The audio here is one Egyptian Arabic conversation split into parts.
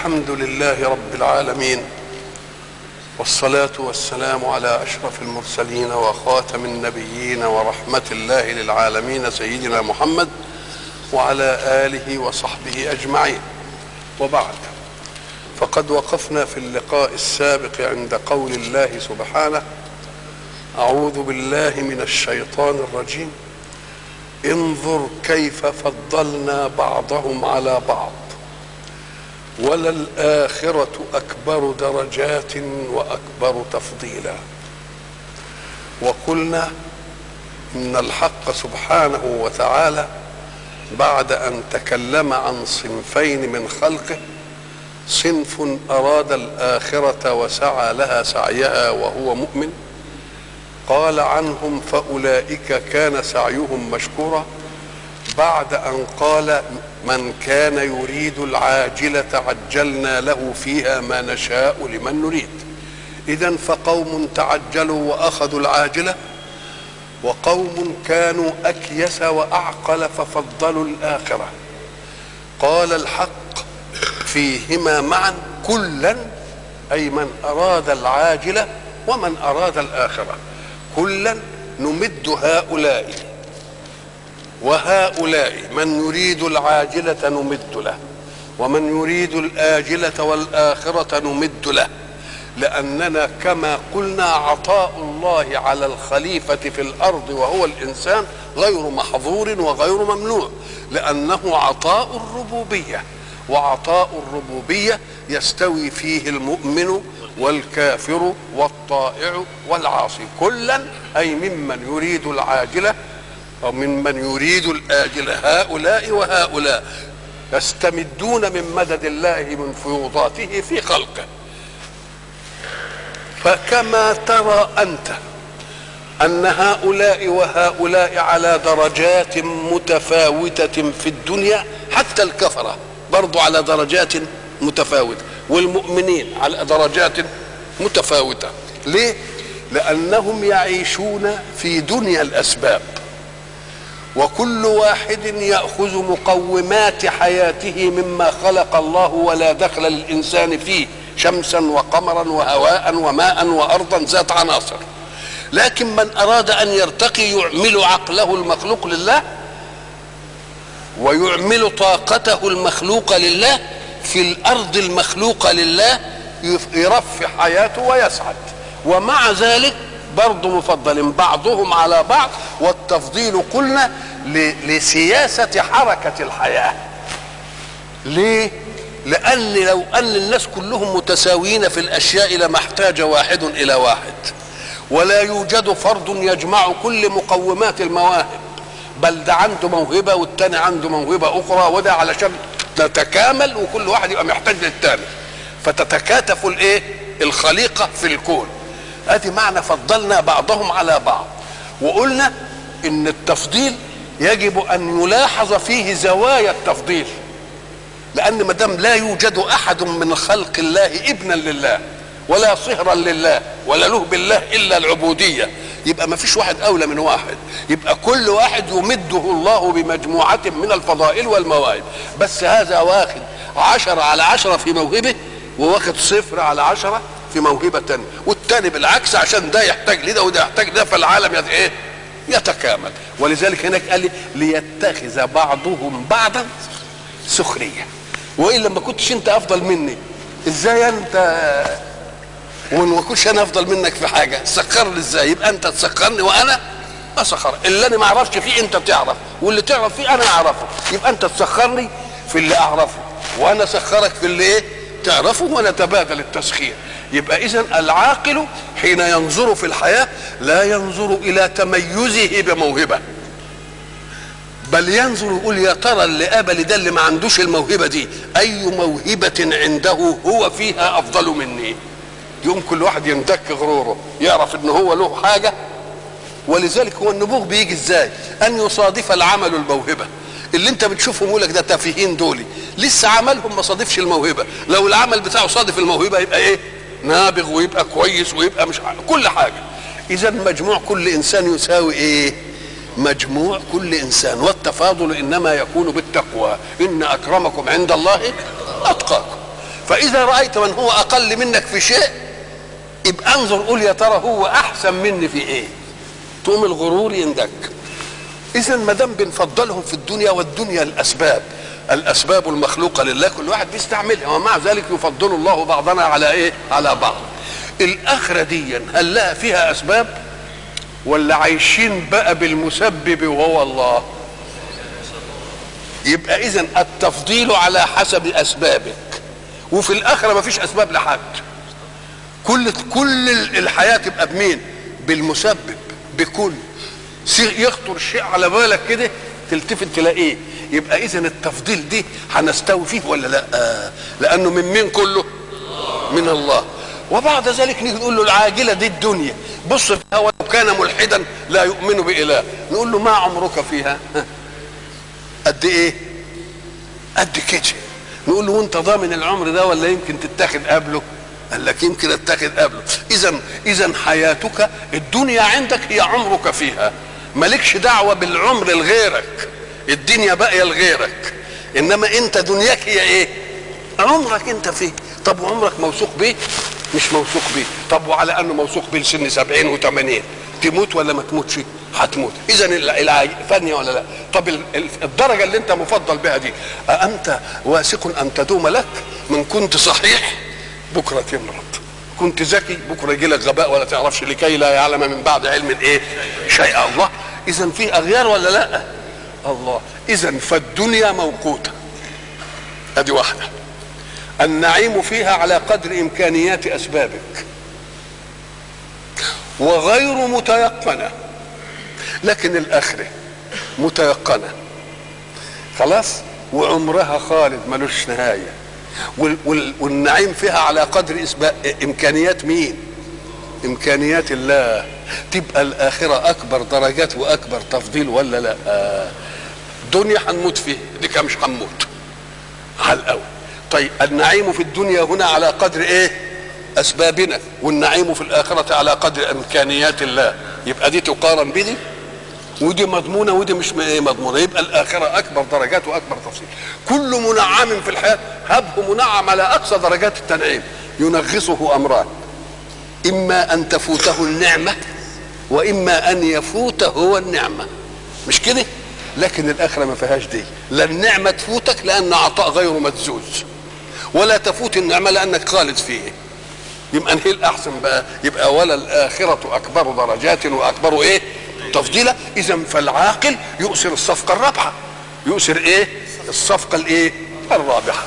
الحمد لله رب العالمين والصلاة والسلام على أشرف المرسلين وخاتم النبيين ورحمة الله للعالمين سيدنا محمد وعلى آله وصحبه أجمعين وبعد فقد وقفنا في اللقاء السابق عند قول الله سبحانه أعوذ بالله من الشيطان الرجيم انظر كيف فضلنا بعضهم على بعض وللآخرة أكبر درجات وأكبر تفضيلا وقلنا إن الحق سبحانه وتعالى بعد أن تكلم عن صنفين من خلقه صنف أراد الآخرة وسعى لها سعيها وهو مؤمن قال عنهم فأولئك كان سعيهم مشكورا بعد أن قال من كان يريد العاجلة عجلنا له فيها ما نشاء لمن نريد إذا فقوم تعجلوا وأخذوا العاجلة وقوم كانوا أكيس وأعقل ففضلوا الآخرة قال الحق فيهما معا كلا أي من أراد العاجلة ومن أراد الآخرة كلا نمد هؤلاء وهؤلاء من يريد العاجلة نمد له ومن يريد الآجلة والآخرة نمد له لأننا كما قلنا عطاء الله على الخليفة في الأرض وهو الإنسان غير محظور وغير ممنوع لأنه عطاء الربوبية وعطاء الربوبية يستوي فيه المؤمن والكافر والطائع والعاصي كلا أي ممن يريد العاجلة أو ممن يريد الآجلة هؤلاء وهؤلاء يستمدون من مدد الله من فيوضاته في خلقه فكما ترى أنت أن هؤلاء وهؤلاء على درجات متفاوتة في الدنيا حتى الكفرة برضو على درجات متفاوتة والمؤمنين على درجات متفاوتة ليه؟ لأنهم يعيشون في دنيا الأسباب وكل واحد ياخذ مقومات حياته مما خلق الله ولا دخل للانسان فيه شمسا وقمرا وهواء وماء وارضا ذات عناصر لكن من اراد ان يرتقي يعمل عقله المخلوق لله ويعمل طاقته المخلوقه لله في الارض المخلوقه لله يرفع حياته ويسعد ومع ذلك برضه مفضل بعضهم على بعض والتفضيل قلنا لسياسة حركة الحياة ليه؟ لأن لو أن الناس كلهم متساويين في الأشياء لما احتاج واحد إلى واحد ولا يوجد فرد يجمع كل مقومات المواهب بل ده عنده موهبة والتاني عنده موهبة أخرى وده علشان نتكامل وكل واحد يبقى محتاج للتاني فتتكاتف الايه؟ الخليقة في الكون ادي معنى فضلنا بعضهم على بعض وقلنا ان التفضيل يجب ان يلاحظ فيه زوايا التفضيل لان ما دام لا يوجد احد من خلق الله ابنا لله ولا صهرا لله ولا له بالله الا العبوديه يبقى ما فيش واحد اولى من واحد يبقى كل واحد يمده الله بمجموعه من الفضائل والمواهب بس هذا واخد عشرة على عشرة في موهبه وواخد صفر على عشرة في موهبه تانية والتاني بالعكس عشان ده يحتاج لده وده يحتاج لده فالعالم يت ايه يتكامل ولذلك هناك قال لي ليتخذ بعضهم بعضا سخريه والا ما كنتش انت افضل مني ازاي انت وما كنتش انا افضل منك في حاجه سخرني ازاي يبقى انت تسخرني وانا اسخر اللي انا ما اعرفش فيه انت بتعرف واللي تعرف فيه انا اعرفه يبقى انت تسخرني في اللي اعرفه وانا اسخرك في اللي ايه تعرفه ونتبادل التسخير يبقى اذا العاقل حين ينظر في الحياه لا ينظر الى تميزه بموهبه بل ينظر يقول يا ترى اللي قابل ده اللي ما عندوش الموهبه دي اي موهبه عنده هو فيها افضل مني يوم كل واحد ينتك غروره يعرف ان هو له حاجه ولذلك هو النبوغ بيجي ازاي ان يصادف العمل الموهبه اللي انت بتشوفهم يقول لك ده تافهين دولي لسه عملهم ما صادفش الموهبه لو العمل بتاعه صادف الموهبه يبقى ايه نابغ ويبقى كويس ويبقى مش عارف كل حاجه اذا مجموع كل انسان يساوي ايه مجموع كل انسان والتفاضل انما يكون بالتقوى ان اكرمكم عند الله اتقاكم فاذا رايت من هو اقل منك في شيء يبقى انظر قول يا ترى هو احسن مني في ايه تقوم الغرور يندك اذا ما دام بنفضلهم في الدنيا والدنيا الاسباب الاسباب المخلوقه لله كل واحد بيستعملها ومع ذلك يفضل الله بعضنا على ايه على بعض الاخره دي هل لها فيها اسباب ولا عايشين بقى بالمسبب وهو الله يبقى اذا التفضيل على حسب اسبابك وفي الاخره ما فيش اسباب لحد كل كل الحياه تبقى بمين بالمسبب بكل يخطر شيء على بالك كده تلتفت تلاقيه يبقى اذا التفضيل دي هنستوي فيه ولا لا آه لانه من مين كله من الله وبعد ذلك نيجي نقول له العاجله دي الدنيا بص فيها ولو كان ملحدا لا يؤمن باله نقول له ما عمرك فيها قد ايه قد كده نقول له وانت ضامن العمر ده ولا يمكن تتاخد قبله قال لك يمكن اتاخد قبله اذا اذا حياتك الدنيا عندك هي عمرك فيها مالكش دعوه بالعمر لغيرك الدنيا باقيه لغيرك انما انت دنياك هي ايه عمرك انت فيه طب وعمرك موثوق بيه مش موثوق بيه طب وعلى انه موثوق بيه لسن 70 و80 تموت ولا ما تموتش هتموت اذا فانيه ولا لا طب الدرجه اللي انت مفضل بها دي أأنت واثق ان تدوم لك من كنت صحيح بكره تمرض كنت ذكي بكره يجي لك غباء ولا تعرفش لكي لا يعلم من بعد علم ايه شيء الله اذا في اغيار ولا لا الله اذا فالدنيا موقوته ادي واحده النعيم فيها على قدر امكانيات اسبابك وغير متيقنه لكن الاخره متيقنه خلاص وعمرها خالد ملوش نهايه والنعيم فيها على قدر امكانيات مين امكانيات الله تبقى الاخره اكبر درجات واكبر تفضيل ولا لا آه. دنيا هنموت فيها دي كان مش هنموت على الاول طيب النعيم في الدنيا هنا على قدر ايه اسبابنا والنعيم في الاخره على قدر امكانيات الله يبقى دي تقارن بدي ودي مضمونه ودي مش مضمونه يبقى الاخره اكبر درجات واكبر تفصيل كل منعم في الحياه هبه منعم على اقصى درجات التنعيم ينغصه امران اما ان تفوته النعمه واما ان يفوته هو النعمه مش كده لكن الاخره ما فيهاش دي لا النعمه تفوتك لان عطاء غير مجزوز ولا تفوت النعمه لانك خالد فيه يبقى هي الاحسن بقى يبقى ولا الاخره اكبر درجات واكبر ايه تفضيلا اذا فالعاقل يؤثر الصفقه الرابحه يؤثر ايه الصفقه الايه الرابحه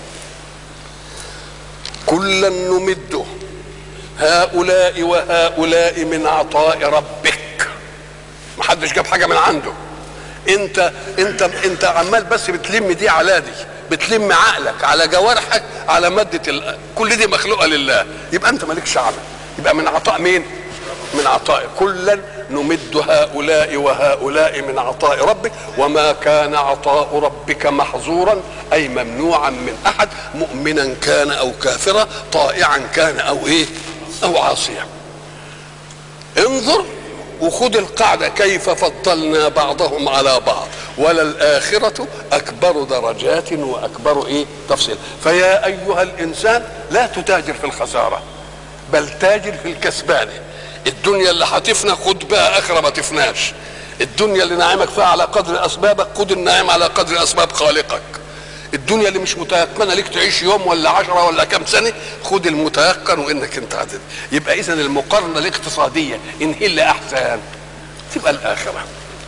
كلا نمد هؤلاء وهؤلاء من عطاء ربك محدش جاب حاجه من عنده انت انت انت عمال بس بتلم دي على دي بتلم عقلك على جوارحك على ماده ال... كل دي مخلوقه لله يبقى انت مالكش عمل يبقى من عطاء مين من عطاء كلا نمد هؤلاء وهؤلاء من عطاء ربك وما كان عطاء ربك محظورا اي ممنوعا من احد مؤمنا كان او كافرا طائعا كان او ايه او عاصيا انظر وخذ القاعدة كيف فضلنا بعضهم على بعض وللآخرة أكبر درجات وأكبر إيه تفصيل فيا أيها الإنسان لا تتاجر في الخسارة بل تاجر في الكسبان الدنيا اللي هتفنى خد بها آخرة ما تفناش الدنيا اللي نعمك فيها على قدر أسبابك خد النعم على قدر أسباب خالقك الدنيا اللي مش متيقنه ليك تعيش يوم ولا عشرة ولا كام سنه خد المتيقن وانك انت عدد يبقى اذا المقارنه الاقتصاديه ان هي اللي احسن تبقى الاخره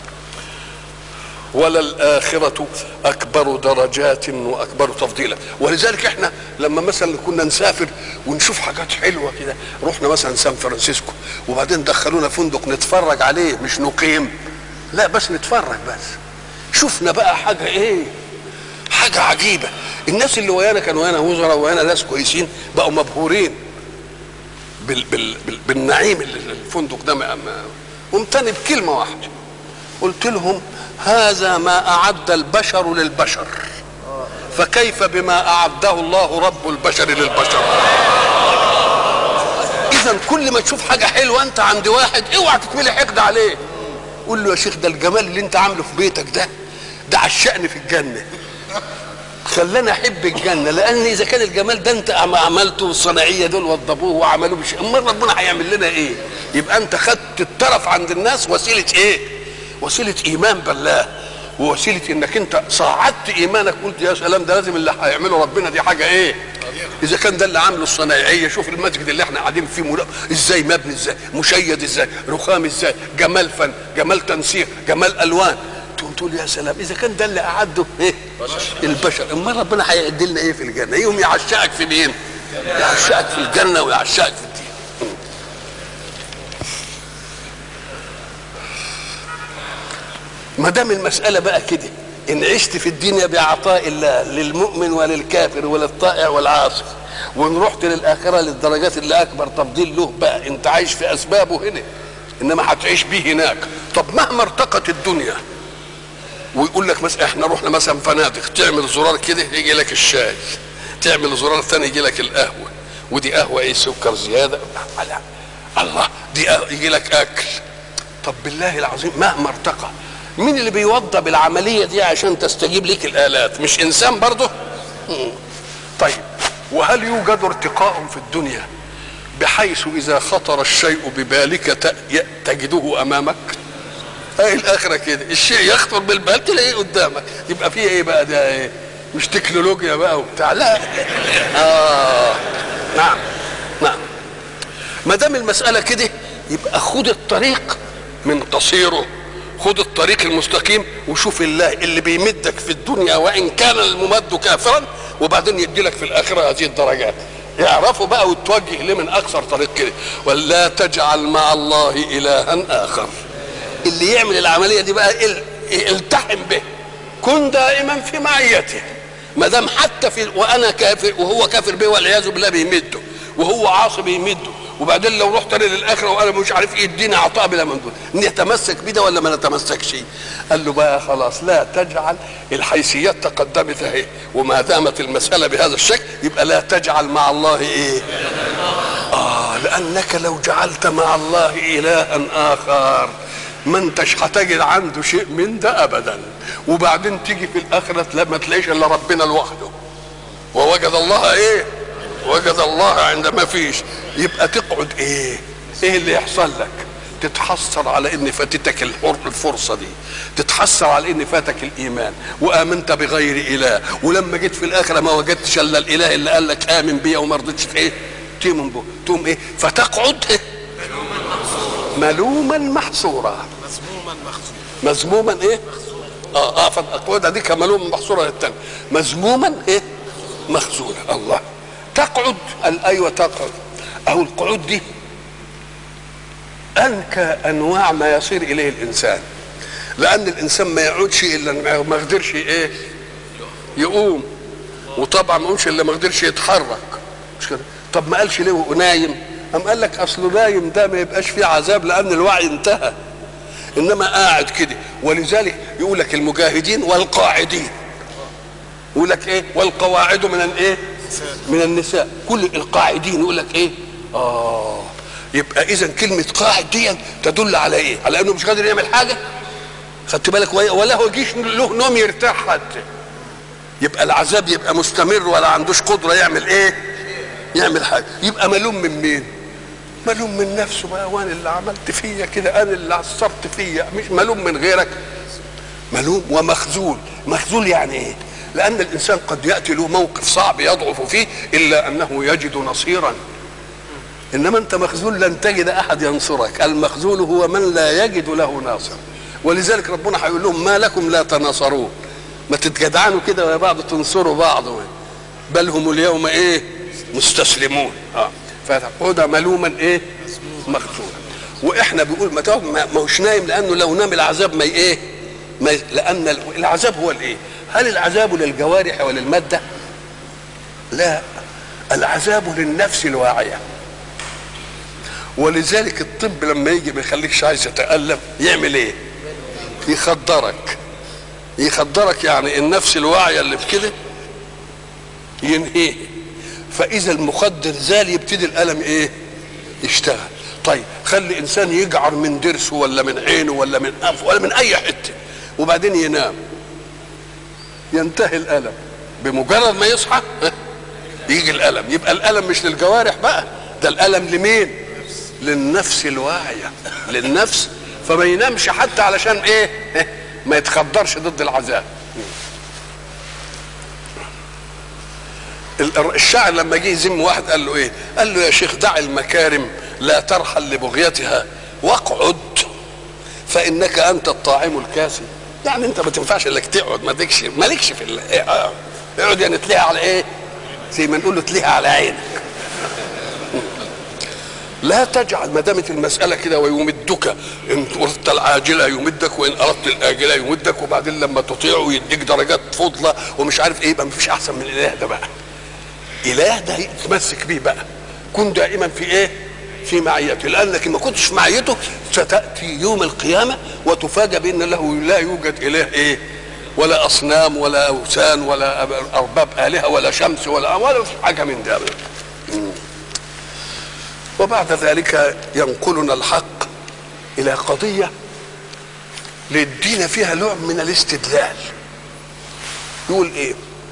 ولا الآخرة أكبر درجات وأكبر تفضيلا ولذلك احنا لما مثلا كنا نسافر ونشوف حاجات حلوة كده رحنا مثلا سان فرانسيسكو وبعدين دخلونا فندق نتفرج عليه مش نقيم لا بس نتفرج بس شفنا بقى حاجة ايه حاجة عجيبة الناس اللي ويانا كانوا ويانا وزراء ويانا ناس كويسين بقوا مبهورين بال بال بال بالنعيم اللي الفندق ده قمتني بكلمة واحدة قلت لهم هذا ما أعد البشر للبشر فكيف بما أعده الله رب البشر للبشر إذا كل ما تشوف حاجة حلوة أنت عند واحد اوعى تتملي حقد عليه قول له يا شيخ ده الجمال اللي أنت عامله في بيتك ده ده عشقني في الجنة خلاني احب الجنه لان اذا كان الجمال ده انت عم- عملته والصناعيه دول وضبوه وعملوه بشيء امال ربنا هيعمل لنا ايه؟ يبقى انت خدت الترف عند الناس وسيله ايه؟ وسيله ايمان بالله ووسيله انك انت صعدت ايمانك قلت يا سلام ده لازم اللي هيعمله ربنا دي حاجه ايه؟ اذا كان ده اللي عامله الصنايعيه شوف المسجد اللي احنا قاعدين فيه ملا- ازاي مبني ازاي مشيد ازاي رخام ازاي جمال فن جمال تنسيق جمال الوان تقوم تقول يا سلام اذا كان ده اللي اعده ايه البشر امال ربنا هيعد لنا ايه في الجنه يوم يعشقك في مين يعشقك في الجنه ويعشقك في الدين ما دام المساله بقى كده ان عشت في الدنيا بعطاء الله للمؤمن وللكافر وللطائع والعاصي وان رحت للاخره للدرجات اللي اكبر تفضيل له بقى انت عايش في اسبابه هنا انما هتعيش بيه هناك طب مهما ارتقت الدنيا ويقول لك مثلا احنا رحنا مثلا فنادق تعمل زرار كده يجي لك الشاي تعمل زرار ثاني يجي لك القهوه ودي قهوه ايه سكر زياده على الله دي قهوة يجي لك اكل طب بالله العظيم مهما ارتقى مين اللي بيوضب العمليه دي عشان تستجيب لك الالات مش انسان برضه مم. طيب وهل يوجد ارتقاء في الدنيا بحيث اذا خطر الشيء ببالك ت- ي- تجده امامك هاي الاخره كده الشيء يخطر بالبال تلاقيه قدامك يبقى فيه ايه بقى ده ايه مش تكنولوجيا بقى وبتاع لا اه نعم نعم ما دام المساله كده يبقى خد الطريق من قصيره خد الطريق المستقيم وشوف الله اللي بيمدك في الدنيا وان كان الممد كافرا وبعدين يدي لك في الاخره هذه الدرجات يعرفوا بقى وتوجه ليه من اقصر طريق كده ولا تجعل مع الله الها اخر اللي يعمل العمليه دي بقى ال- التحم به كن دائما في معيته ما دام حتى في وانا كافر وهو كافر به والعياذ بالله بيمده وهو عاصي بيمده وبعدين لو رحت انا للاخره وانا مش عارف ايه يديني عطاء بلا ممدود نتمسك بده ولا ما نتمسكش قال له بقى خلاص لا تجعل الحيثيات تقدمت اهي وما دامت المساله بهذا الشكل يبقى لا تجعل مع الله ايه آه لأنك لو جعلت مع الله إلها آخر ما انتش هتجد عنده شيء من ده أبدا وبعدين تيجي في الآخرة لا ما تلاقيش إلا ربنا لوحده ووجد الله إيه وجد الله عند ما فيش يبقى تقعد إيه إيه اللي يحصل لك تتحسر على ان فاتتك الحر الفرصه دي تتحسر على ان فاتك الايمان وامنت بغير اله ولما جيت في الاخره ما وجدتش الا الاله اللي قال لك امن بيا وما رضيتش في ايه تؤمن به تقوم ايه فتقعد إيه؟ ملوما محصورا مذموما ايه اه اه فالاقعده دي كملوما محصوره للتاني مذموما ايه مخزولا الله تقعد قال ايوه تقعد اهو القعود دي انكى انواع ما يصير اليه الانسان لان الانسان ما يقعدش الا ما قدرش ايه يقوم وطبعا ما يقومش الا ما قدرش يتحرك مش كده طب ما قالش ليه وهو نايم قام قال لك اصله نايم ده ما يبقاش فيه عذاب لان الوعي انتهى انما قاعد كده ولذلك يقول لك المجاهدين والقاعدين يقول لك ايه والقواعد من الايه من النساء كل القاعدين يقول لك ايه اه يبقى اذا كلمه قاعد دي تدل على ايه على انه مش قادر يعمل حاجه خدت بالك ولا هو يجيش له نوم يرتاح حتى يبقى العذاب يبقى مستمر ولا عندوش قدره يعمل ايه يعمل حاجه يبقى ملوم من مين ملوم من نفسه بقى وانا اللي عملت فيا كده انا اللي عصبت فيا مش ملوم من غيرك ملوم ومخذول مخذول يعني ايه لان الانسان قد ياتي له موقف صعب يضعف فيه الا انه يجد نصيرا انما انت مخذول لن تجد احد ينصرك المخذول هو من لا يجد له ناصر ولذلك ربنا هيقول لهم ما لكم لا تناصرون ما تتجدعنوا كده يا بعض تنصروا بعض بل هم اليوم ايه مستسلمون اه فتقعد ملوما ايه مخذولا واحنا بيقول ما تقعد ما ما هوش نايم لانه لو نام العذاب ما ي- ايه ما ي- لان العذاب هو الايه هل العذاب للجوارح وللماده لا العذاب للنفس الواعيه ولذلك الطب لما يجي ما يخليكش عايز تتألم يعمل ايه يخدرك يخدرك يعني النفس الواعية اللي بكده ينهيه فإذا المخدر زال يبتدي الألم ايه يشتغل طيب خلي إنسان يجعر من ضرسه ولا من عينه ولا من أنفه ولا من أي حتة وبعدين ينام ينتهي الألم بمجرد ما يصحى يجي الالم يبقى الالم مش للجوارح بقى ده الالم لمين للنفس الواعيه للنفس فما ينامش حتى علشان ايه ما يتخدرش ضد العذاب الشاعر لما جه يذم واحد قال له ايه قال له يا شيخ دع المكارم لا ترحل لبغيتها واقعد فانك انت الطاعم الكاسي يعني انت ما تنفعش انك تقعد ما تكش مالكش في ال- إيه، آه. اقعد يعني تليها على ايه زي ما نقول له تليها على عينك لا تجعل ما دامت المساله كده ويمدك ان اردت العاجله يمدك وان اردت الاجله يمدك وبعدين لما تطيعه يديك درجات فضله ومش عارف ايه يبقى مفيش احسن من الاله ده بقى اله ده تمسك بيه بقى كن دائما في ايه في معيته لانك ما كنتش في معيته ستاتي يوم القيامه وتفاجأ بان له لا يوجد اله ايه ولا اصنام ولا اوثان ولا ارباب الهه ولا شمس ولا ولا حاجه من ده وبعد ذلك ينقلنا الحق الى قضيه للدين فيها نوع من الاستدلال يقول ايه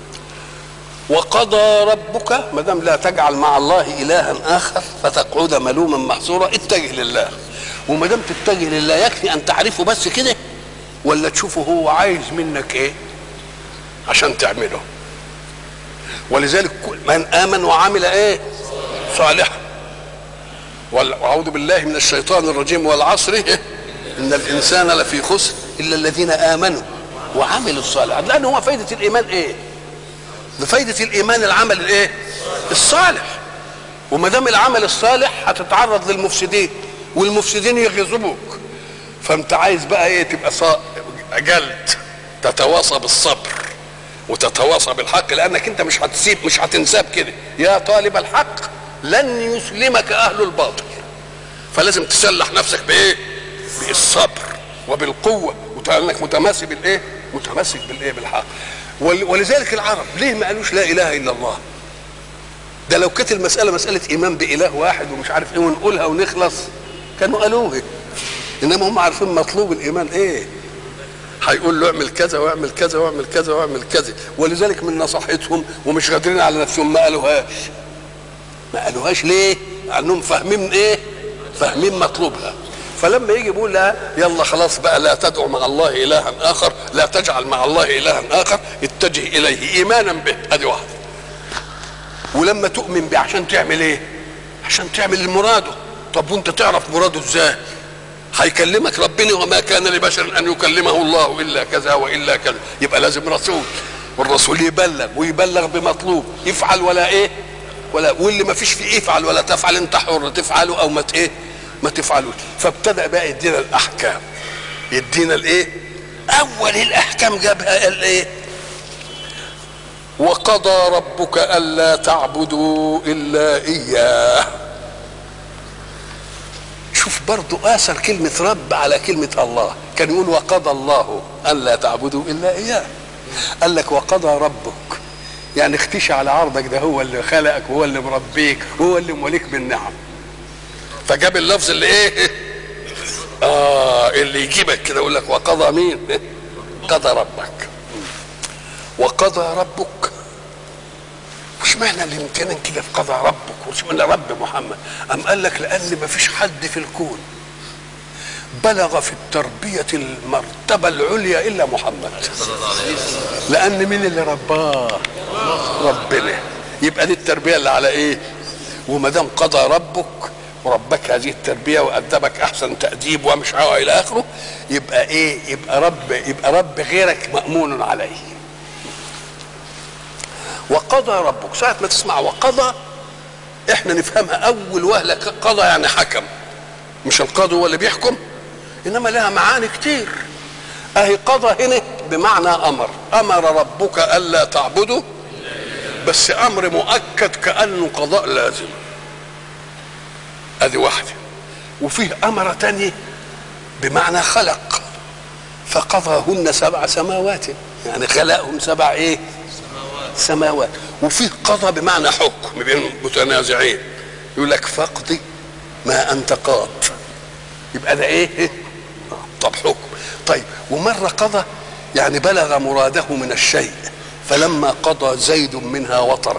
وقضى ربك ما دام لا تجعل مع الله الها اخر فتقعد ملوما محصورا اتجه لله وما دام تتجه لله يكفي ان تعرفه بس كده ولا تشوفه هو عايز منك ايه عشان تعمله ولذلك كل من امن وعمل ايه صالحا واعوذ بالله من الشيطان الرجيم والعصر إيه؟ ان الانسان لفي خسر الا الذين امنوا وعملوا الصالحات لان هو فايده الايمان ايه بفايده الايمان العمل الايه الصالح وما دام العمل الصالح هتتعرض للمفسدين والمفسدين يغضبوك فانت عايز بقى ايه تبقى صا... جلد تتواصى بالصبر وتتواصى بالحق لانك انت مش هتسيب مش هتنساب كده يا طالب الحق لن يسلمك اهل الباطل فلازم تسلح نفسك بايه بالصبر وبالقوه وانك متماسك بالايه متمسك بالايه بالحق ول- ولذلك العرب ليه ما قالوش لا اله الا الله ده لو كانت المساله مساله ايمان باله واحد ومش عارف ايه ونقولها ونخلص كانوا قالوها انما هم عارفين مطلوب الايمان ايه هيقول له اعمل كذا واعمل كذا واعمل كذا واعمل كذا ولذلك من نصيحتهم ومش قادرين على نفسهم ما قالوهاش ما قالوهاش ليه؟ لانهم فاهمين ايه؟ فاهمين مطلوبها فلما يجي يقول لها يلا خلاص بقى لا تدعو مع الله الها اخر لا تجعل مع الله الها اخر اتجه اليه ايمانا به ادي واحده ولما تؤمن به عشان تعمل ايه؟ عشان تعمل مراده طب وانت تعرف مراده ازاي؟ هيكلمك ربنا وما كان لبشر ان يكلمه الله الا كذا والا كذا يبقى لازم رسول والرسول يبلغ ويبلغ بمطلوب يفعل ولا ايه ولا واللي ما فيش فيه يفعل ولا تفعل انت حر تفعله او ما ت- ايه ما تفعلوش فابتدى بقى يدينا الاحكام يدينا الايه اول الاحكام جابها الايه وقضى ربك الا تعبدوا الا اياه شوف برضو اثر كلمه رب على كلمه الله كان يقول وقضى الله الا تعبدوا الا اياه قال لك وقضى ربك يعني اختشى على عرضك ده هو اللي خلقك وهو اللي مربيك وهو اللي موليك بالنعم فجاب اللفظ اللي ايه اه اللي يجيبك كده يقول لك وقضى مين قضى ربك وقضى ربك مش معنى اللي يمكن كده في قضى ربك وش معنى رب محمد أم قال لك لأن ما فيش حد في الكون بلغ في التربية المرتبة العليا إلا محمد لأن مين اللي رباه ربنا يبقى دي التربية اللي على إيه وما دام قضى ربك وربك هذه التربية وأدبك أحسن تأديب ومش عارف إلى آخره يبقى إيه يبقى رب يبقى رب غيرك مأمون عليه وقضى ربك ساعة ما تسمع وقضى احنا نفهمها اول وهلة قضى يعني حكم مش القاضي هو اللي بيحكم انما لها معاني كتير اهي قضى هنا بمعنى امر امر ربك الا تعبدوا بس امر مؤكد كانه قضاء لازم ادي واحده وفيه امر تاني بمعنى خلق فقضاهن سبع سماوات يعني خلقهم سبع ايه سماوات وفيه قضى بمعنى حكم بين متنازعين يقول لك فاقضي ما انت قاض يبقى ده ايه طب حكم طيب ومره قضى يعني بلغ مراده من الشيء فلما قضى زيد منها وطرا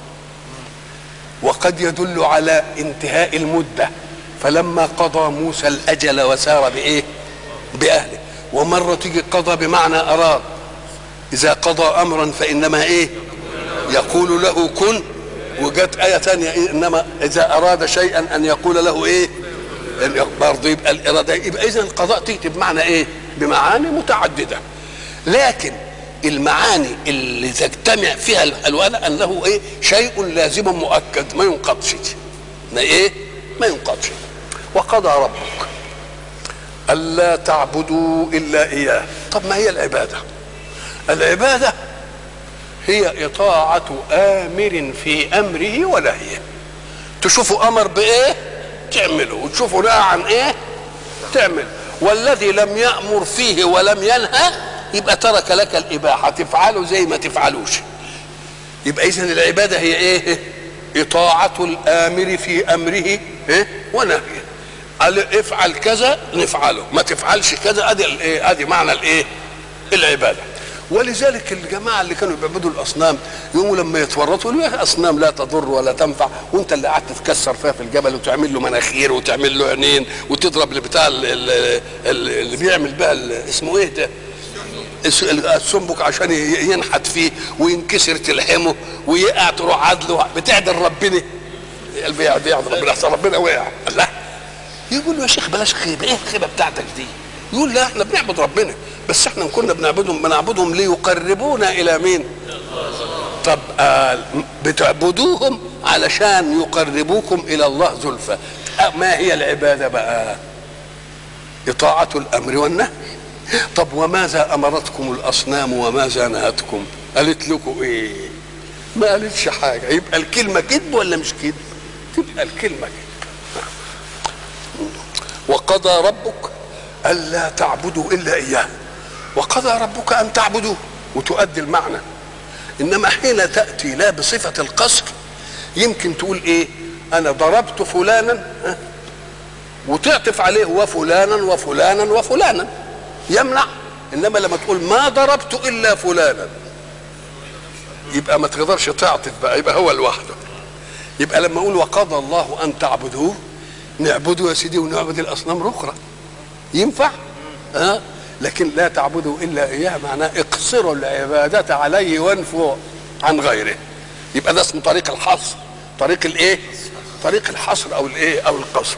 وقد يدل على انتهاء المده فلما قضى موسى الاجل وسار بايه باهله ومره تيجي قضى بمعنى اراد اذا قضى امرا فانما ايه يقول له كن وجت آية ثانية إيه إنما إذا أراد شيئا أن يقول له إيه برضه يبقى الإرادة يبقى إذا القضاء تأتي بمعنى إيه بمعاني متعددة لكن المعاني اللي تجتمع فيها الألوان أنه إيه شيء لازم مؤكد ما ينقضش ما إيه ما ينقضش وقضى ربك ألا تعبدوا إلا إياه طب ما هي العبادة العبادة هي إطاعة آمر في أمره ونهيه تشوفوا أمر بإيه تعمله وتشوفوا نهى عن إيه تعمل والذي لم يأمر فيه ولم ينهى يبقى ترك لك الإباحة تفعله زي ما تفعلوش يبقى إذن العبادة هي إيه إطاعة الآمر في أمره إيه ونهيه قال افعل كذا نفعله ما تفعلش كذا ادي الايه ادي معنى الايه العباده ولذلك الجماعه اللي كانوا بيعبدوا الاصنام يقوموا لما يتورطوا يقولوا يا اصنام لا تضر ولا تنفع وانت اللي قعدت تكسر فيها في الجبل وتعمل له مناخير وتعمل له عينين وتضرب اللي بتاع اللي بيعمل بقى اسمه ايه ده السنبك عشان ينحت فيه وينكسر تلحمه ويقع تروح عدله بتعدل ربنا بيعدل ربنا احسن ربنا وقع الله يقول له يا شيخ بلاش خيبه ايه الخيبه بتاعتك دي يقول لا احنا بنعبد ربنا بس احنا كنا بنعبدهم بنعبدهم ليقربونا الى مين طب آه بتعبدوهم علشان يقربوكم الى الله زلفى ما هي العباده بقى اطاعه الامر والنهي طب وماذا امرتكم الاصنام وماذا نهتكم قالت لكم ايه ما قالتش حاجه يبقى الكلمه كذب ولا مش كذب تبقى الكلمه كذب وقضى ربك ألا تعبدوا إلا إياه وقضى ربك أن تعبدوه وتؤدي المعنى إنما حين تأتي لا بصفة القصر يمكن تقول إيه أنا ضربت فلانا وتعطف عليه وفلانا وفلانا وفلانا يمنع إنما لما تقول ما ضربت إلا فلانا يبقى ما تقدرش تعطف بقى يبقى هو لوحده يبقى لما أقول وقضى الله أن تعبدوه نعبده يا سيدي ونعبد الاصنام الاخرى ينفع ها أه؟ لكن لا تعبدوا الا اياه معناه اقصروا العباده عليه وانفوا عن غيره يبقى ده اسمه طريق الحصر طريق الايه طريق الحصر او الايه او القصر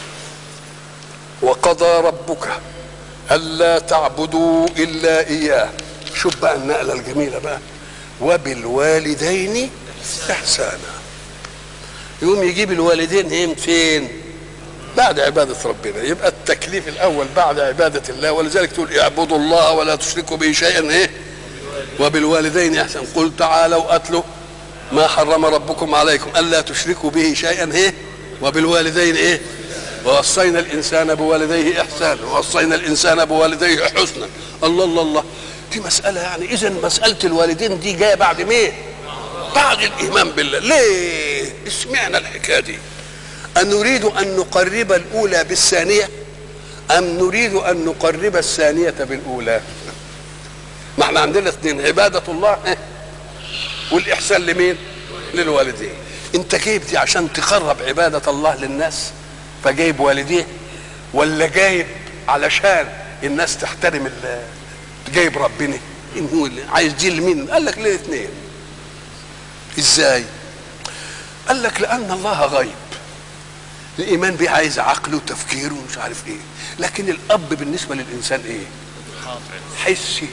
وقضى ربك الا تعبدوا الا اياه شوف بقى النقله الجميله بقى وبالوالدين احسانا يقوم يجيب الوالدين ايه فين بعد عبادة ربنا يبقى التكليف الأول بعد عبادة الله ولذلك تقول اعبدوا الله ولا تشركوا به شيئا إيه وبالوالدين إحسان قل تعالوا أتلوا ما حرم ربكم عليكم ألا تشركوا به شيئا إيه وبالوالدين إيه ووصينا الإنسان بوالديه إحسانا ووصينا الإنسان بوالديه حسنا الله الله الله دي مسألة يعني إذا مسألة الوالدين دي جاية بعد مين؟ بعد الإيمان بالله ليه؟ اسمعنا الحكاية دي أن نريد أن نقرب الأولى بالثانية أم نريد أن نقرب الثانية بالأولى ما احنا عندنا اثنين عبادة الله والإحسان لمين للوالدين انت جايب دي عشان تقرب عبادة الله للناس فجايب والديه ولا جايب علشان الناس تحترم جايب ربنا إن هو اللي عايز دي لمين قال لك للاثنين ازاي قال لك لأن الله غيب الايمان بيه عايز عقل وتفكير ومش عارف ايه لكن الاب بالنسبه للانسان ايه حسي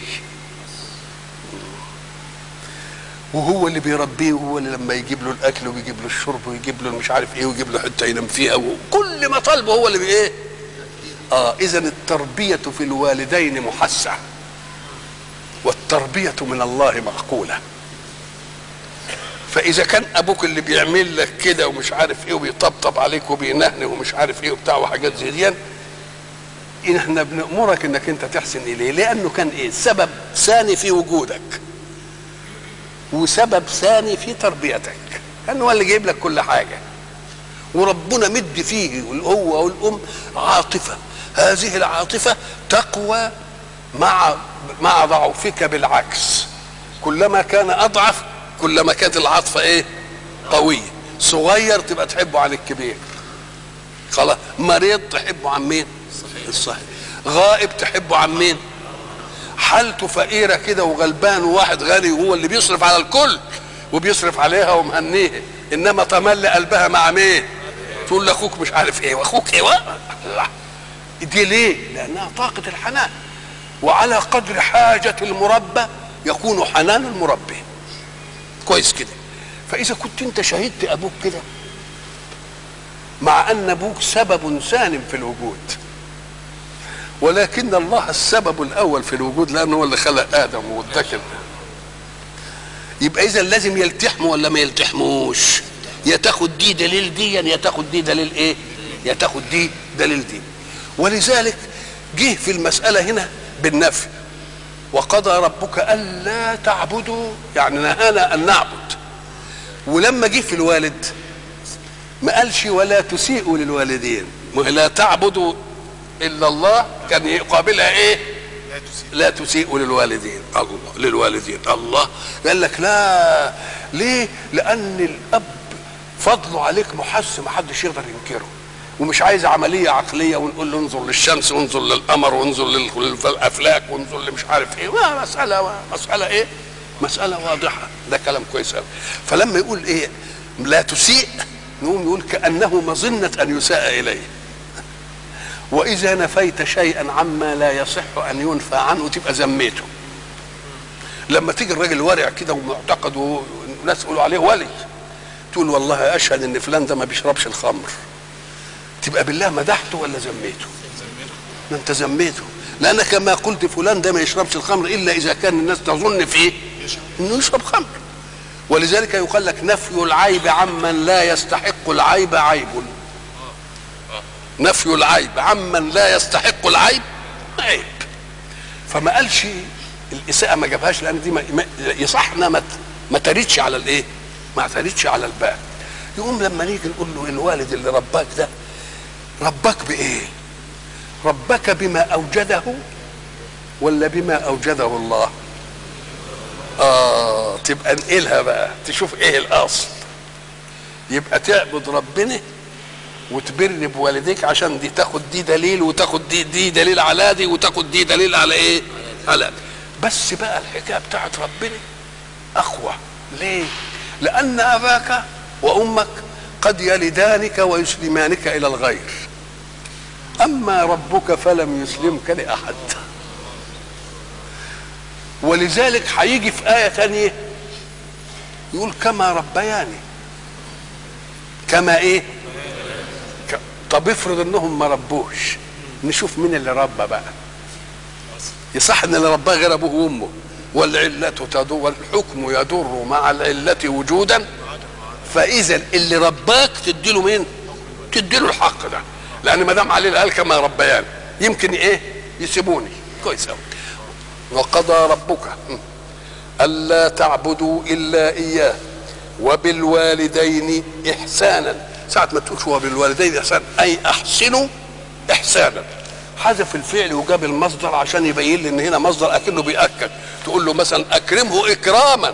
وهو اللي بيربيه وهو اللي لما يجيب له الاكل ويجيب له الشرب ويجيب له مش عارف ايه ويجيب له حته ينام فيها وكل ما طالبه هو اللي بايه اه اذا التربيه في الوالدين محسه والتربيه من الله معقوله فاذا كان ابوك اللي بيعمل لك كده ومش عارف ايه وبيطبطب عليك وبينهنه ومش عارف ايه وبتاع وحاجات زي دي احنا بنامرك انك انت تحسن اليه لانه كان ايه سبب ثاني في وجودك وسبب ثاني في تربيتك كان هو اللي جايب لك كل حاجه وربنا مد فيه هو والام عاطفه هذه العاطفه تقوى مع مع ضعفك بالعكس كلما كان اضعف كلما كانت العاطفه ايه قويه صغير تبقى تحبه عن الكبير خلاص مريض تحبه عن مين الصحيح غائب تحبه عن مين حالته فقيره كده وغلبان وواحد غني وهو اللي بيصرف على الكل وبيصرف عليها ومهنيها انما تملي قلبها مع مين تقول لاخوك مش عارف ايه واخوك ايه لا. دي ليه لانها طاقه الحنان وعلى قدر حاجه المربى يكون حنان المربي كويس كده فاذا كنت انت شهدت ابوك كده مع ان ابوك سبب ثان في الوجود ولكن الله السبب الاول في الوجود لانه هو اللي خلق ادم والذكر يبقى اذا لازم يلتحموا ولا ما يلتحموش يا تاخد دي دليل دي يا تاخد دي دليل ايه يا تاخد دي دليل دي ولذلك جه في المساله هنا بالنفي وقضى ربك الا تعبدوا يعني نهانا ان نعبد ولما جه في الوالد ما قالش ولا تسيئوا للوالدين لا تعبدوا الا الله كان يقابلها ايه لا تسيئوا للوالدين الله للوالدين الله قال لك لا ليه لان الاب فضله عليك محس ما حدش يقدر ينكره ومش عايز عمليه عقليه ونقول له انظر للشمس وانظر للقمر وانظر للافلاك وانظر لمش عارف ايه ما مساله مساله ايه مساله واضحه ده كلام كويس قوي فلما يقول ايه لا تسيء نقوم يقول كانه مظنه ان يساء اليه واذا نفيت شيئا عما لا يصح ان ينفى عنه تبقى ذميته لما تيجي الراجل ورع كده ومعتقد والناس يقولوا عليه ولي تقول والله اشهد ان فلان ده ما بيشربش الخمر تبقى بالله مدحته ولا ذميته ما انت ذميته لانك كما قلت فلان ده ما يشربش الخمر الا اذا كان الناس تظن فيه انه يشرب خمر ولذلك يقال لك نفي العيب عمن لا يستحق العيب عيب نفي العيب عمن لا يستحق العيب عيب فما قالش الاساءه ما جابهاش لان دي ما يصحنا ما ما تريدش على الايه ما تريدش على الباب يقوم لما نيجي نقول له الوالد اللي رباك ده رباك بايه ربك بما اوجده ولا بما اوجده الله اه تبقى انقلها بقى تشوف ايه الاصل يبقى تعبد ربنا وتبر بوالديك عشان دي تاخد دي دليل وتاخد دي دي دليل على دي وتاخد دي دليل على ايه على دي. بس بقى الحكايه بتاعت ربنا اقوى ليه لان اباك وامك قد يلدانك ويسلمانك الى الغير اما ربك فلم يسلمك لاحد ولذلك هيجي في ايه ثانيه يقول كما ربياني كما ايه طب افرض انهم ما ربوش نشوف مين اللي ربى بقى يصح ان اللي رباه غير ابوه وامه والعلة تدور والحكم يدور مع العلة وجودا فاذا اللي رباك تديله مين تديله الحق ده لان ما دام عليه قال كما ربيان يمكن ايه يسيبوني كويس قوي وقضى ربك الا تعبدوا الا اياه وبالوالدين احسانا ساعة ما تقولش وبالوالدين احسانا اي احسنوا احسانا حذف الفعل وجاب المصدر عشان يبين لي ان هنا مصدر اكنه بياكد تقول له مثلا اكرمه اكراما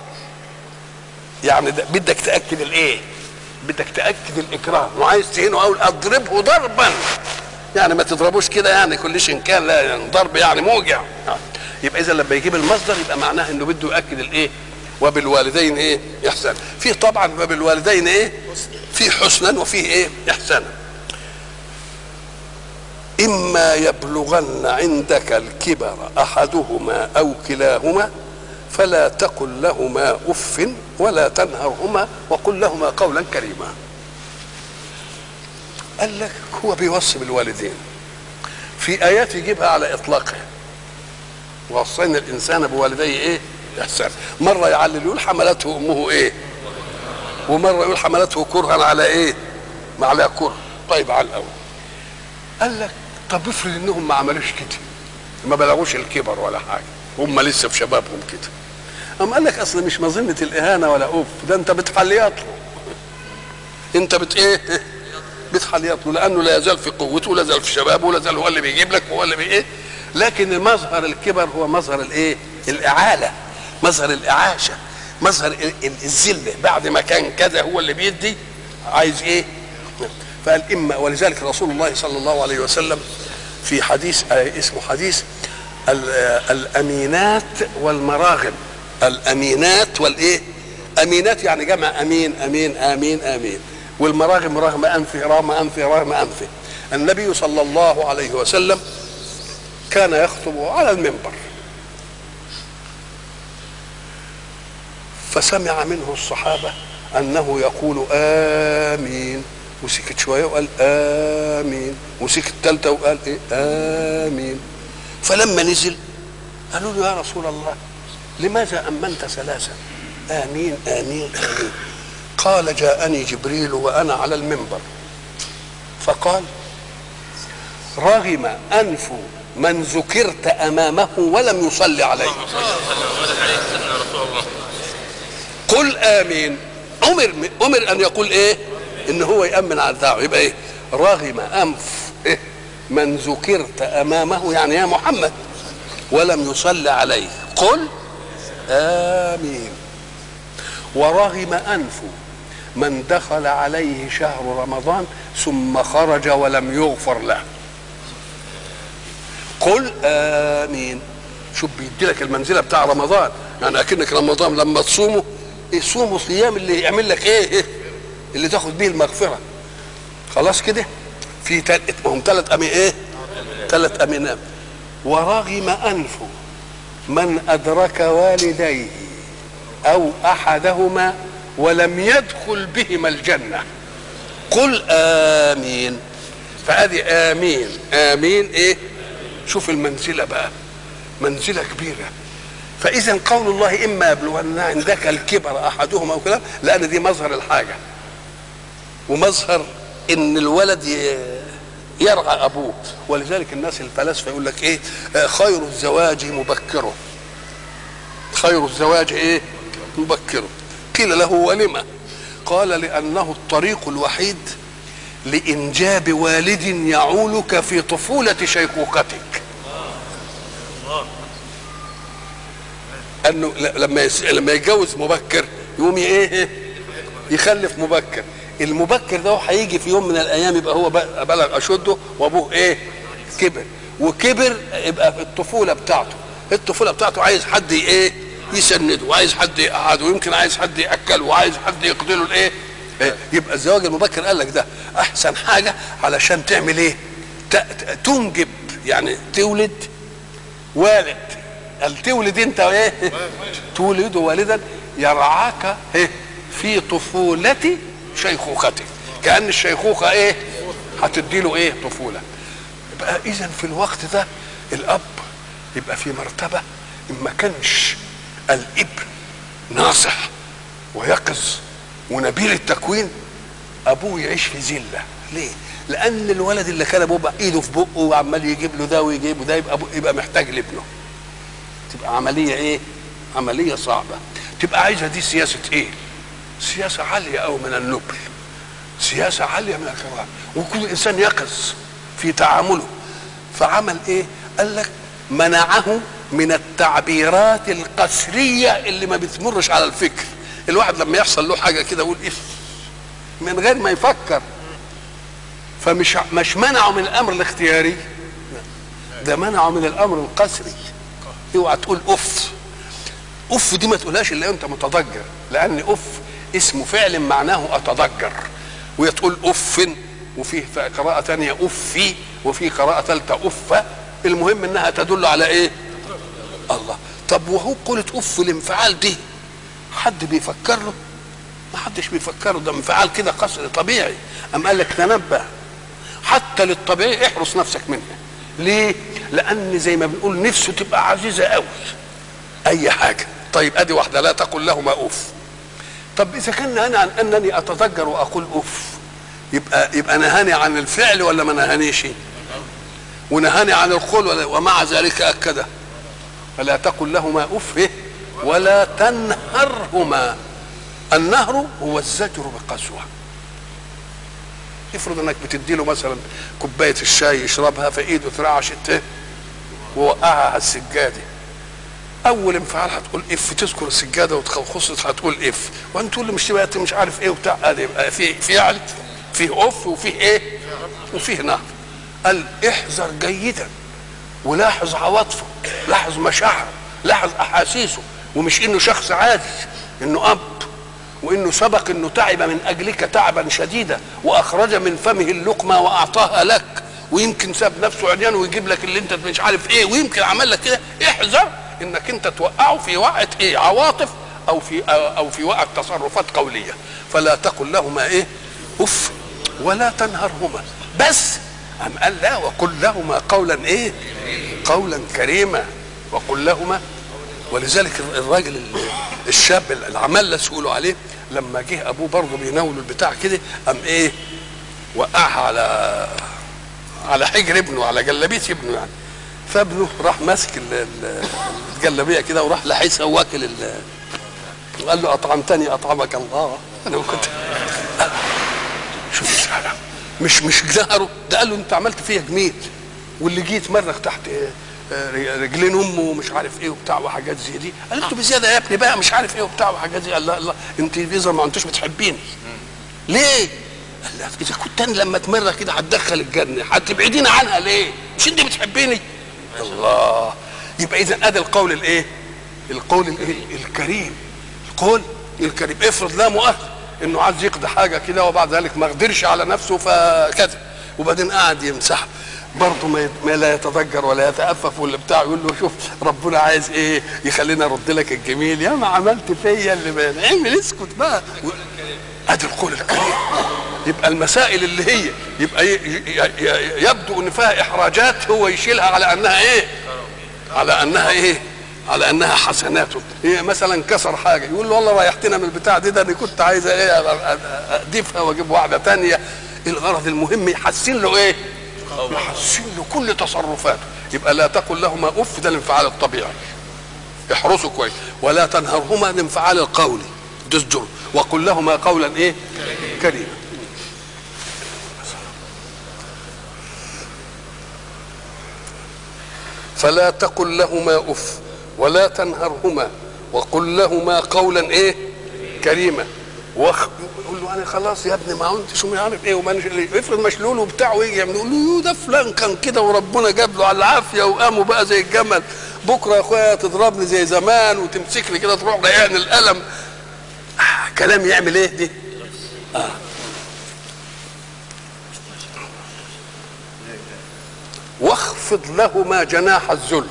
يعني ده بدك تاكد الايه بدك تاكد الاكرام وعايز تهينه اقول اضربه ضربا يعني ما تضربوش كده يعني كل شيء كان لا يعني ضرب يعني موجع يبقى اذا لما يجيب المصدر يبقى معناه انه بده ياكد الايه وبالوالدين ايه احسانا في طبعا وبالوالدين ايه في حسنا وفيه ايه احسانا اما يبلغن عندك الكبر احدهما او كلاهما فلا تقل لهما اف ولا تنهرهما وقل لهما قولا كريما قال لك هو بيوصي بالوالدين في ايات يجيبها على اطلاقها وصينا الانسان بوالديه ايه احسان مره يعلل يقول حملته امه ايه ومره يقول حملته كرها على ايه ما على كره طيب على الاول قال لك طب افرض انهم ما عملوش كده ما بلغوش الكبر ولا حاجه هم لسه في شبابهم كده أم قال لك اصل مش مظنه الاهانه ولا اوف ده انت بتحليط له انت بت ايه بتحليط له لانه لا يزال في قوته ولا يزال في شبابه ولا يزال هو اللي بيجيب لك وهو اللي بي ايه لكن مظهر الكبر هو مظهر الايه الاعاله مظهر الاعاشه مظهر ال- ال- الذله بعد ما كان كذا هو اللي بيدي عايز ايه فقال اما ولذلك رسول الله صلى الله عليه وسلم في حديث آه، اسمه حديث ال- آه، الامينات والمراغم الامينات والايه امينات يعني جمع امين امين امين امين والمراغم رغم انفه رغم انفه رغم انفه النبي صلى الله عليه وسلم كان يخطب على المنبر فسمع منه الصحابة أنه يقول آمين وسكت شوية وقال آمين وسكت تالتة وقال إيه آمين فلما نزل قالوا له يا رسول الله لماذا أمنت ثلاثا آمين آمين آمين قال جاءني جبريل وأنا على المنبر فقال رغم أنف من ذكرت أمامه ولم يصلي عليه قل امين امر امر ان يقول ايه ان هو يامن على الدعوه يبقى ايه رغم انف إيه؟ من ذكرت امامه يعني يا محمد ولم يصلى عليه قل امين ورغم انف من دخل عليه شهر رمضان ثم خرج ولم يغفر له قل امين شوف بيدي لك المنزله بتاع رمضان يعني اكنك رمضان لما تصومه إيه صوموا صيام اللي يعمل لك ايه, إيه اللي تاخد بيه المغفره خلاص كده في تل... هم ثلاث امين ايه ثلاث امينات ورغم انف من ادرك والديه او احدهما ولم يدخل بهما الجنه قل امين فهذه امين امين ايه شوف المنزله بقى منزله كبيره فاذا قول الله اما يبلغن عندك الكبر احدهما او كلام لان دي مظهر الحاجه ومظهر ان الولد ي- يرعى ابوه ولذلك الناس الفلاسفه يقول لك ايه آه، خير الزواج مبكره خير الزواج ايه مبكره قيل له ولما قال لانه الطريق الوحيد لانجاب والد يعولك في طفوله شيخوختك انه ل- لما يس... لما يتجوز مبكر يقوم ي- ايه يخلف مبكر المبكر ده هيجي في يوم من الايام يبقى هو ب- بلغ اشده وابوه ايه كبر وكبر يبقى في الطفوله بتاعته الطفوله بتاعته عايز حد ي- ايه يسنده وعايز حد يقعده ويمكن عايز حد ياكله وعايز حد يقضي له الايه إيه؟ يبقى الزواج المبكر قال لك ده احسن حاجه علشان تعمل ايه ت- ت- تنجب يعني تولد والد قال تولد انت ايه تولد والدا يرعاك ايه في طفولة شيخوختك كأن الشيخوخة ايه هتدي له ايه طفولة يبقى اذا في الوقت ده الاب يبقى في مرتبة ان ما كانش الابن ناصح ويقظ ونبيل التكوين ابوه يعيش في ذله ليه لان الولد اللي كان ابوه بقى ايده في بقه وعمال يجيب له ده ويجيب له ده يبقى أبوه يبقى محتاج لابنه تبقى عمليه ايه عمليه صعبه تبقى عايزه دي سياسه ايه سياسه عاليه او من النبل سياسه عاليه من الكرام وكل انسان يقظ في تعامله فعمل ايه قال لك منعه من التعبيرات القسريه اللي ما بتمرش على الفكر الواحد لما يحصل له حاجه كده يقول اف من غير ما يفكر فمش مش منعه من الامر الاختياري ده منعه من الامر القسري اوعى تقول اف اف دي ما تقولهاش الا انت متضجر لان اف اسم فعل معناه اتضجر وهي تقول اف وفي قراءة تانية افي وفي قراءة ثالثة اف المهم انها تدل على ايه الله طب وهو قولت اف الانفعال دي حد بيفكر له ما حدش بيفكره ده انفعال كده قصر طبيعي أم قال لك تنبه حتى للطبيعي احرص نفسك منها ليه لان زي ما بنقول نفسه تبقى عزيزه قوي اي حاجه طيب ادي واحده لا تقل لهما اوف طب اذا كان انا عن انني اتضجر واقول اوف يبقى يبقى نهاني عن الفعل ولا ما نهانيش ونهاني عن القول ولا ومع ذلك اكده فلا تقل لهما اف إيه؟ ولا تنهرهما النهر هو الزجر بقسوه افرض انك بتدي له مثلا كوبايه الشاي يشربها فايده اترعشت إيه؟ ووقعها على السجاده اول انفعال هتقول اف تذكر السجاده وتخصص هتقول اف وانت تقول لي مش تبقى مش عارف ايه وبتاع ادي يبقى في فعل فيه اوف وفيه ايه وفيه نهر قال احذر جيدا ولاحظ عواطفه لاحظ مشاعره لاحظ احاسيسه ومش انه شخص عادي انه اب وانه سبق انه تعب من اجلك تعبا شديدا واخرج من فمه اللقمه واعطاها لك ويمكن ساب نفسه عريان ويجيب لك اللي انت مش عارف ايه ويمكن عمل لك كده احذر انك انت توقعه في وقعه ايه عواطف او في او في وقعه تصرفات قوليه فلا تقل لهما ايه اف ولا تنهرهما بس أم قال لا وقل لهما قولا ايه قولا كريما وقل لهما ولذلك الراجل الشاب العمال يقولوا عليه لما جه ابوه برضه بيناوله البتاع كده قام ايه وقعها على على حجر ابنه على جلابيه ابنه يعني فابنه راح ماسك الجلابيه كده وراح لاحسها واكل قال له اطعمتني اطعمك الله انا كنت شوف مش مش جهره ده قال له انت عملت فيا جميل واللي جيت مرخ تحت رجلين امه ومش عارف ايه وبتاع وحاجات زي دي قال له بزياده يا ابني بقى مش عارف ايه وبتاع وحاجات زي قال لا لا انت اذا ما انتش بتحبيني ليه؟ قال لا اذا كنت انا لما تمرة كده هتدخل الجنه هتبعديني عنها ليه؟ مش انت بتحبيني؟ الله يبقى اذا ادي القول الايه؟ القول الايه؟ الكريم القول الكريم افرض لا مؤاخذه انه عايز يقضي حاجه كده وبعد ذلك ما قدرش على نفسه فكذا وبعدين قاعد يمسحها برضه ما, ما لا يتضجر ولا يتأفف ولا بتاع يقول له شوف ربنا عايز ايه يخلينا ارد لك الجميل يا ما عملت فيا اللي بين اعمل اسكت بقى ادي القول الكريم يبقى المسائل اللي هي يبقى يبدو ان فيها احراجات هو يشيلها على انها ايه على انها ايه على انها حسنات هي مثلا كسر حاجه يقول له والله ريحتنا من البتاع دي ده انا كنت عايز ايه اضيفها واجيب واحده تانية الغرض المهم يحسن له ايه يحسن له كل تصرفاته يبقى لا تقل لهما اف ده الانفعال الطبيعي احرسوا كويس ولا تنهرهما الانفعال القولي تزجر وقل لهما قولا ايه كريما فلا تقل لهما اف ولا تنهرهما وقل لهما قولا ايه كريما وخ... يقول له انا خلاص يا ابني ما انت شو عارف ايه وما افرض مشلول وبتاع ويجي يعمل يقول له ده فلان كان كده وربنا جاب له على العافيه وقاموا بقى زي الجمل بكره يا اخويا تضربني زي زمان وتمسكني كده تروح ضيعني القلم آه كلام يعمل ايه دي؟ آه. واخفض لهما جناح الذل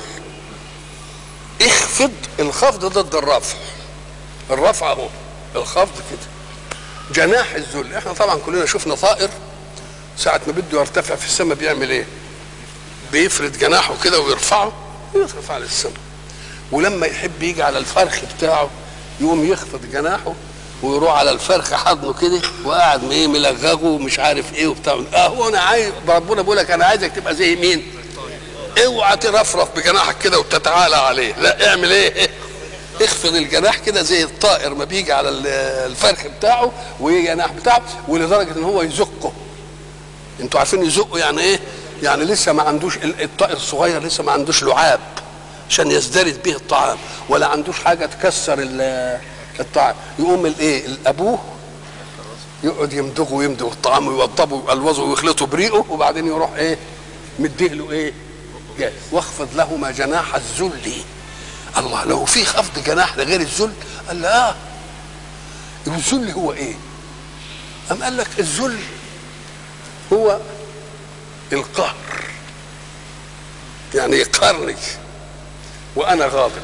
اخفض الخفض ضد الرفع الرفع اهو الخفض كده جناح الذل احنا طبعا كلنا شفنا طائر ساعة ما بده يرتفع في السماء بيعمل ايه بيفرد جناحه كده ويرفعه يرفع للسماء ولما يحب يجي على الفرخ بتاعه يقوم يخفض جناحه ويروح على الفرخ حضنه كده وقاعد ايه ملغغه ومش عارف ايه وبتاع اهو انا عايز ربنا بيقول لك انا عايزك تبقى زي مين؟ اوعى ترفرف بجناحك كده وتتعالى عليه لا اعمل ايه اخفض الجناح كده زي الطائر ما بيجي على الفرخ بتاعه ويجي جناح بتاعه ولدرجه ان هو يزقه انتوا عارفين يزقه يعني ايه يعني لسه ما عندوش الطائر الصغير لسه ما عندوش لعاب عشان يزدرد به الطعام ولا عندوش حاجه تكسر الطعام يقوم الايه الابوه يقعد يمضغه ويمضغ الطعام ويوضبه ويقلوظه ويخلطه بريقه وبعدين يروح ايه مديه له ايه جاي واخفض لهما جناح الذل الله لو في خفض جناح لغير الذل قال لا الذل هو ايه أم قال لك الذل هو القهر يعني يقهرني وانا غاضب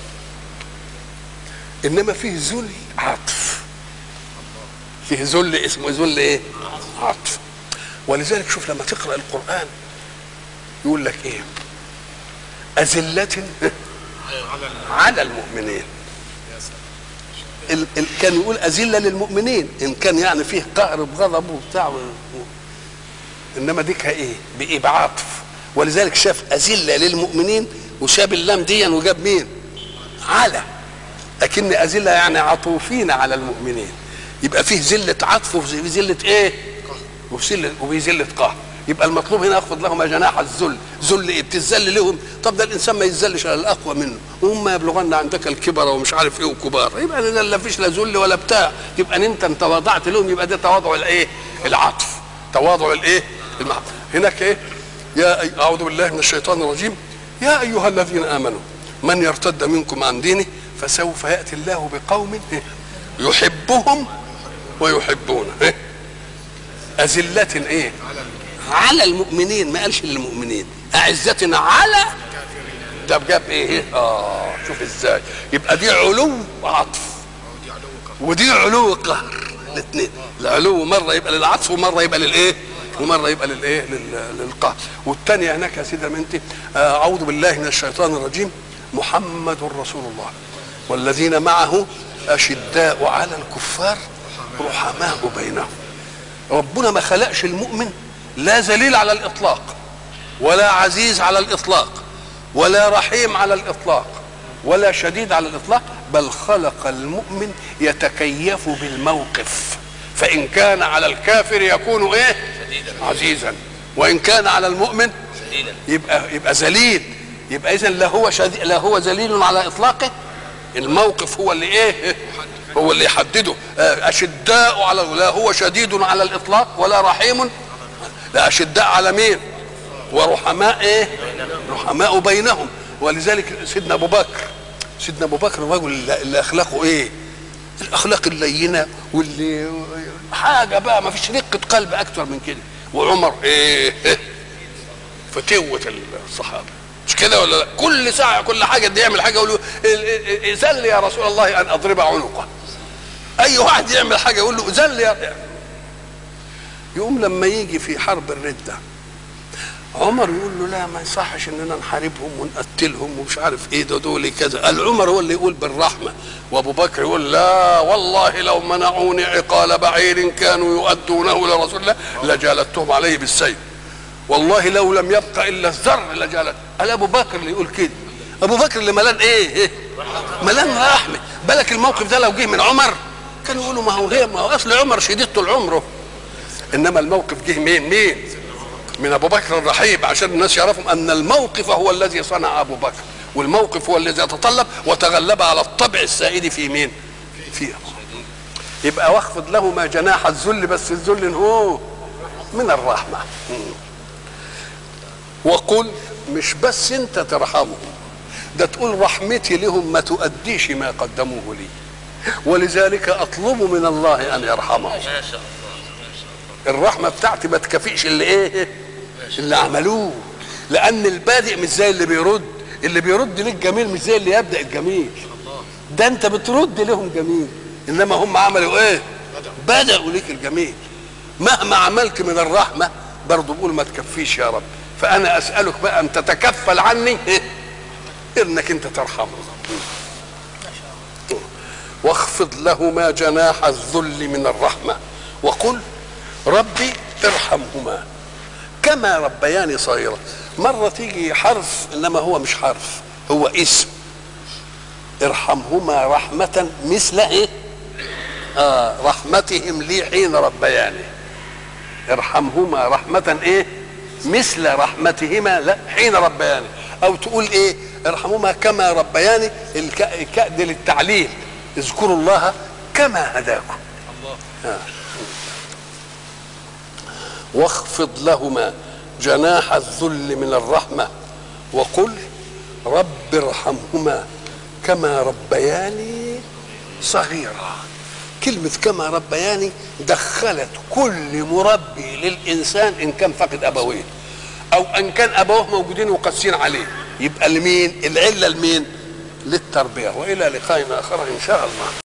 انما فيه ذل عطف فيه ذل اسمه ذل ايه عطف ولذلك شوف لما تقرا القران يقول لك ايه أذلة على المؤمنين ال ال كان يقول أذلة للمؤمنين إن كان يعني فيه قهر بغضب وبتاع و... إنما ديك إيه؟ بإيه؟ بعطف ولذلك شاف أذلة للمؤمنين وشاب اللام ديا وجاب مين؟ على لكن أذلة يعني عطوفين على المؤمنين يبقى فيه ذلة عطف وفي ذلة إيه؟ وفي ذلة وفي ذلة قهر يبقى المطلوب هنا اخفض لهما جناح الذل ذل ايه بتذل لهم طب ده الانسان ما يذلش على الاقوى منه وهم يبلغن عندك الكبر ومش عارف ايه وكبار يبقى لا لا فيش لا ذل ولا بتاع يبقى انت انت تواضعت لهم يبقى ده تواضع الايه العطف تواضع الايه المحبة. هناك ايه يا أي- اعوذ بالله من الشيطان الرجيم يا ايها الذين امنوا من يرتد منكم عن دينه فسوف ياتي الله بقوم إيه؟ يحبهم ويحبونه إيه؟ أذلة إيه؟ على المؤمنين ما قالش للمؤمنين أعزة على ده جاب إيه؟ آه شوف إزاي يبقى دي علو عطف ودي علو قهر الاثنين العلو مرة يبقى للعطف ومرة يبقى للإيه؟ ومرة يبقى للإيه؟ لل- للقهر والثانية هناك يا سيدي أنت أعوذ بالله من الشيطان الرجيم محمد رسول الله والذين معه أشداء على الكفار رحماء بينهم ربنا ما خلقش المؤمن لا ذليل على الاطلاق ولا عزيز على الاطلاق ولا رحيم على الاطلاق ولا شديد على الاطلاق بل خلق المؤمن يتكيف بالموقف فان كان على الكافر يكون ايه عزيزا وان كان على المؤمن يبقى يبقى ذليل يبقى اذا لا هو شديد لا هو ذليل على اطلاقه الموقف هو اللي ايه هو اللي يحدده آه، اشداء على لا هو شديد على الاطلاق ولا رحيم لا اشداء على مين ورحماء ايه رحماء بينهم ولذلك سيدنا ابو بكر سيدنا ابو بكر الرجل اللي اللي اخلاقه ايه الاخلاق اللينه واللي حاجه بقى ما فيش رقه قلب اكتر من كده وعمر ايه فتوة الصحابة مش كده ولا لا كل ساعة كل حاجة دي يعمل حاجة يقول له ذل يا رسول الله أن أضرب عنقه أي واحد يعمل حاجة يقول له ذل يا يقوم لما يجي في حرب الردة عمر يقول له لا ما يصحش اننا نحاربهم ونقتلهم ومش عارف ايه ده دول كذا قال عمر هو اللي يقول بالرحمه وابو بكر يقول لا والله لو منعوني عقال بعير كانوا يؤدونه لرسول الله لجالدتهم عليه بالسيف والله لو لم يبقى الا الذر لجالت قال ابو بكر اللي يقول كده ابو بكر اللي ملان ايه, إيه؟ ملان رحمه بالك الموقف ده لو جه من عمر كانوا يقولوا ما هو هي ما هو اصل عمر شديد طول عمره انما الموقف جه مين مين من ابو بكر الرحيب عشان الناس يعرفوا ان الموقف هو الذي صنع ابو بكر والموقف هو الذي يتطلب وتغلب على الطبع السائد في مين في أبو بكر. يبقى واخفض لهما جناح الذل بس الذل هو من الرحمه مم. وقل مش بس انت ترحمهم ده تقول رحمتي لهم ما تؤديش ما قدموه لي ولذلك اطلب من الله ان يرحمهم ما شاء الله الرحمه بتاعتي ما تكفيش اللي ايه اللي عملوه لان البادئ مش زي اللي بيرد اللي بيرد ليك جميل مش زي اللي يبدا الجميل ده انت بترد لهم جميل انما هم عملوا ايه بداوا ليك الجميل مهما عملت من الرحمه برضه بقول ما تكفيش يا رب فانا اسالك بقى ان تتكفل عني إيه؟ انك انت ترحمهم واخفض لهما جناح الذل من الرحمه وقل ربي ارحمهما كما ربياني صغيرا مرة تيجي حرف إنما هو مش حرف هو اسم ارحمهما رحمة مثل إيه؟ آه رحمتهم لي حين ربياني ارحمهما رحمة إيه؟ مثل رحمتهما لا حين ربياني أو تقول إيه؟ ارحمهما كما ربياني الك- الكاء دي للتعليل اذكروا الله كما هداكم آه. واخفض لهما جناح الذل من الرحمة وقل رب ارحمهما كما ربياني صغيرا كلمة كما ربياني دخلت كل مربي للإنسان إن كان فقد أبويه أو أن كان أبوه موجودين وقاسين عليه يبقى لمين العلة لمين للتربية وإلى لقاء آخر إن شاء الله